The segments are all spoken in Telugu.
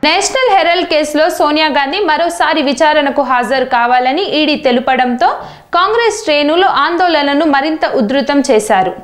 నేషనల్ హెరల్డ్ కేసులో సోనియా గాంధీ మరోసారి విచారణకు హాజరు కావాలని ఈడీ తెలుపడంతో కాంగ్రెస్ శ్రేణులు ఆందోళనను మరింత ఉధృతం చేశారు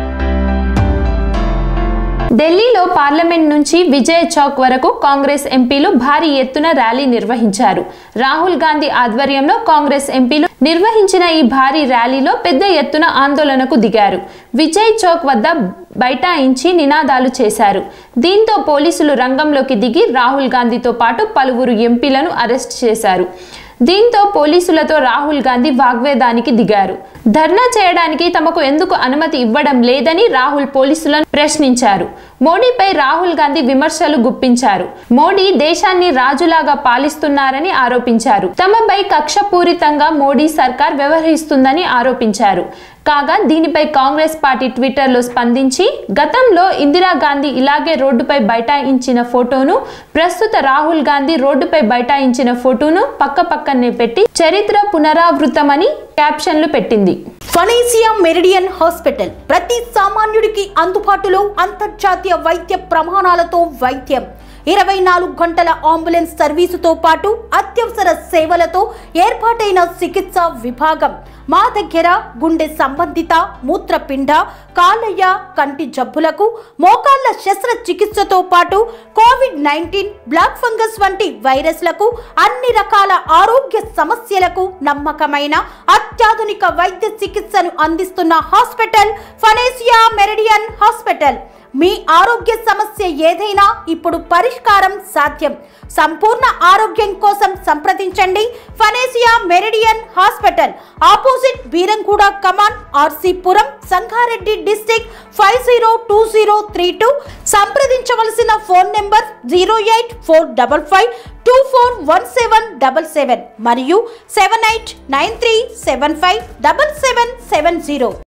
ఢిల్లీలో పార్లమెంట్ నుంచి విజయ్ చౌక్ వరకు కాంగ్రెస్ ఎంపీలు భారీ ఎత్తున ర్యాలీ నిర్వహించారు రాహుల్ గాంధీ ఆధ్వర్యంలో కాంగ్రెస్ ఎంపీలు నిర్వహించిన ఈ భారీ ర్యాలీలో పెద్ద ఎత్తున ఆందోళనకు దిగారు విజయ్ చౌక్ వద్ద బైఠాయించి నినాదాలు చేశారు దీంతో పోలీసులు రంగంలోకి దిగి రాహుల్ గాంధీతో పాటు పలువురు ఎంపీలను అరెస్ట్ చేశారు దీంతో పోలీసులతో రాహుల్ గాంధీ వాగ్వేదానికి దిగారు ధర్నా చేయడానికి తమకు ఎందుకు అనుమతి ఇవ్వడం లేదని రాహుల్ పోలీసులను ప్రశ్నించారు మోడీపై రాహుల్ గాంధీ విమర్శలు గుప్పించారు మోడీ దేశాన్ని రాజులాగా పాలిస్తున్నారని ఆరోపించారు తమపై కక్షపూరితంగా మోడీ సర్కార్ వ్యవహరిస్తుందని ఆరోపించారు కాగా దీనిపై కాంగ్రెస్ పార్టీ ట్విట్టర్లో స్పందించి గతంలో ఇందిరాగాంధీ ఇలాగే రోడ్డుపై బైఠాయించిన ఫోటోను ప్రస్తుత రాహుల్ గాంధీ రోడ్డుపై బైఠాయించిన ఫోటోను పక్క పక్కనే పెట్టి చరిత్ర పునరావృతమని క్యాప్షన్లు పెట్టింది ఫనేసియా మెరిడియన్ హాస్పిటల్ ప్రతి సామాన్యుడికి అందుబాటులో అంతర్జాతీయ వైద్య ప్రమాణాలతో వైద్యం ఇరవై నాలుగు గంటల అంబులెన్స్ సర్వీసుతో పాటు అత్యవసర సేవలతో ఏర్పాటైన చికిత్స విభాగం మా దగ్గర గుండె సంబంధిత మూత్రపిండ కాలయ్య కంటి జబ్బులకు మోకాళ్ల శస్త్రచికిత్సతో పాటు కోవిడ్ నైన్టీన్ బ్లాక్ ఫంగస్ వంటి వైరస్లకు అన్ని రకాల ఆరోగ్య సమస్యలకు నమ్మకమైన అత్యాధునిక వైద్య చికిత్సను అందిస్తున్న హాస్పిటల్ ఫనేసియా మెరిడియన్ హాస్పిటల్ మీ ఆరోగ్య సమస్య ఏదైనా ఇప్పుడు పరిష్కారం సాధ్యం సంపూర్ణ ఆరోగ్యం కోసం సంప్రదించండి Panacea Meridian hospital opposite Beeramguda Kaman RC Puram Sangareddy district five zero two zero three two సంప్రదించవలసిన phone number zero eight four double five two four one seven double seven మరియు seven eight nine three seven five double seven seven zero